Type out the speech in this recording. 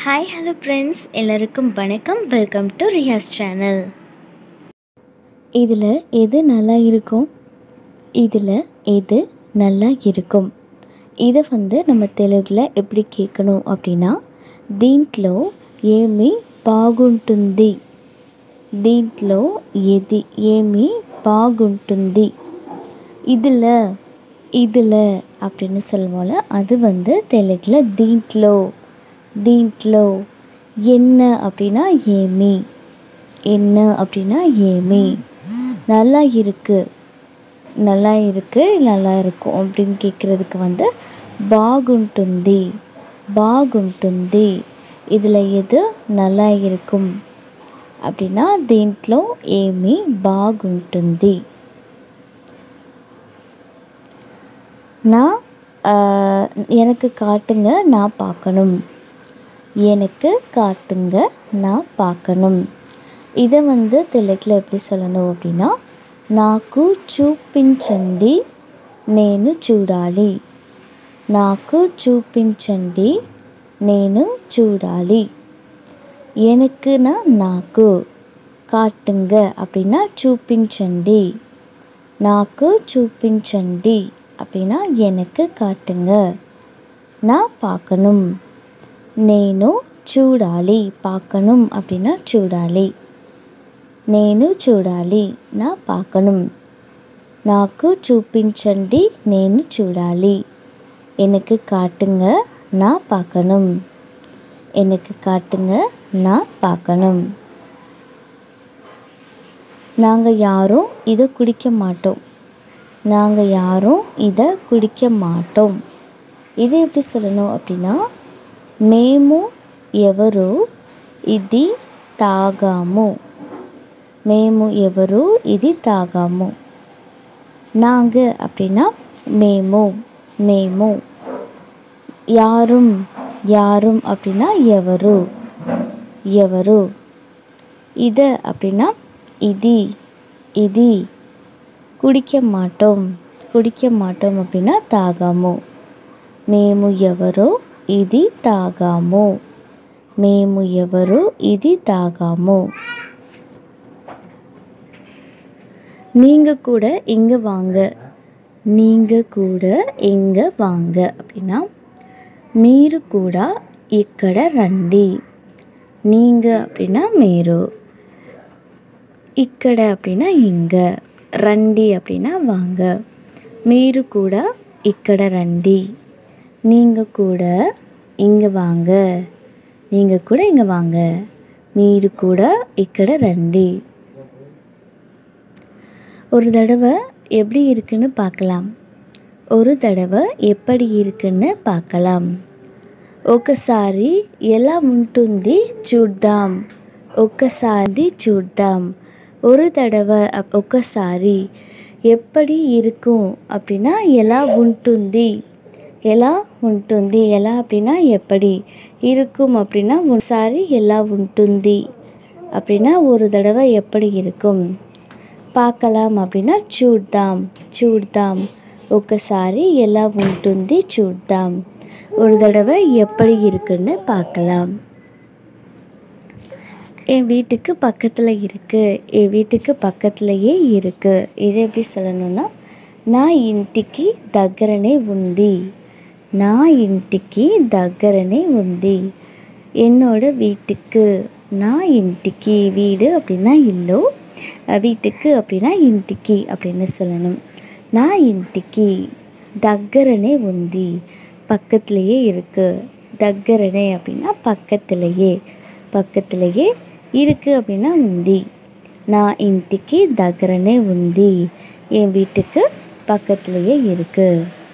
hi hello friends எல்லாருக்கும் வணக்கம் welcome to Riyaz channel இதில் எது நல்லா இருக்கும் இதில் எது நல்லா இருக்கும் இதை வந்து நம்ம தெலுங்கில் எப்படி கேட்கணும் அப்படின்னா దీంట్లో ఏమి బాగుంటుంది దీంట్లో ఏది ఏమి బాగుంటుంది இதில் இதில் அப்படின்னு சொல்லுவோம்ல அது வந்து தெலுங்கில் దీంట్లో దీంట్లో என்ன அப்படின்னா ஏமி என்ன அப்படின்னா ஏமி நல்லா இருக்கு நல்லா இருக்கு நல்லா இருக்கும் அப்படின்னு கேட்குறதுக்கு வந்து బాగుంటుంది బాగుంటుంది இதில் ఎదు நல்லா இருக்கும் அப்படின்னா దీంట్లో ఏమి బాగుంటుంది நான் ஆஹ், எனக்கு காட்டுங்க நான் பார்க்கணும் எனக்கு காட்டுங்க நான் பார்க்கணும் இதை வந்து తెలుగులో எப்படி சொல்லணும் அப்படின்னா నాకు చూపించండి నేను చూడాలి నాకు చూపించండి నేను చూడాలి எனக்குன்னா నాకు కాட்டுங்க அப்படின்னா చూపించండి నాకు చూపించండి அப்படின்னா எனக்கு காட்டுங்க நான் பார்க்கணும் నేను చూడాలి பார்க்கணும் அப்படின்னா చూడాలి నేను చూడాలి నా பார்க்கணும் నాకు చూపించండి నేను చూడాలి எனக்கு காட்டுங்க நான் பார்க்கணும் எனக்கு காட்டுங்க நான் பார்க்கணும் நாங்கள் யாரும் இதை குடிக்க மாட்டோம் நாங்கள் யாரும் இதை குடிக்க மாட்டோம் இது எப்படி சொல்லணும் அப்படின்னா మేము ఎవరు ఇది తాగాము మేము ఎవరు ఇది తాగాము நாங்கள் அப்படின்னா మేము మేము யாரும் யாரும் அப்படின்னா ఎవరు ఎవరు இதை அப்படின்னா ఇది ఇది కుడిక మాటం కుడిక మాటం அப்படின்னா తాగాము మేము ఎవరో ఇది తాగాము మేము ఎవరు ఇది తాగాము நீங்கள் கூட இங்கே வாங்க நீங்கள் கூட இங்கே வாங்க அப்படின்னா మీరు కూడా ఇక్కడ రండి நீங்கள் அப்படின்னா మీరు ఇక్కడ அப்படின்னா இங்கே రండి அப்படின்னா வாங்க మీరు కూడా ఇక్కడ రండి நீங்கள் கூட இங்கே வாங்க நீங்கள் கூட இங்கே வாங்க మీరు కూడా ఇక్కడ రండి ஒரு தடவை எப்படி இருக்குன்னு பார்க்கலாம் ஒரு தடவை எப்படி இருக்குன்னு பார்க்கலாம் ఒకసారి ఎలా ఉంటుంది చూద్దాం ఒక్కసారి చూద్దాం ஒரு தடவை அப்- ఒక్కసారి எப்படி இருக்கும் அப்படின்னா ఎలా ఉంటుంది ఎలా ఉంటుంది ఎలా அப்படின்னா எப்படி இருக்கும் அப்படின்னா ఒకసారి ఎలా ఉంటుంది அப்படின்னா ஒரு தடவை எப்படி இருக்கும் பார்க்கலாம் அப்படின்னா చూద్దాం చూద్దాం ఒకసారి ఎలా ఉంటుంది చూద్దాం ஒரு தடவை எப்படி இருக்குன்னு பார்க்கலாம் என் வீட்டுக்கு பக்கத்தில் இருக்குது என் வீட்டுக்கு பக்கத்துலேயே இருக்குது இது எப்படி சொல்லணும்னா నా ఇంటికి దగ్గరనే ఉంది నా ఇంటికి దగ్గరనే ఉంది என்னோட வீட்டுக்கு நான் ఇంటికి வீடு அப்படின்னா இல்லோ அஹ் வீட்டுக்கு அப்படின்னா ఇంటికి அப்படின்னு சொல்லணும் நான் ఇంటికి దగ్గరనే ఉంది பக்கத்துலேயே இருக்குது దగ్గరనే அப்படின்னா பக்கத்துலேயே பக்கத்துலேயே இருக்குது அப்படின்னா ఉంది నా ఇంటికి దగ్గరనే ఉంది என் வீட்டுக்கு பக்கத்துலேயே இருக்குது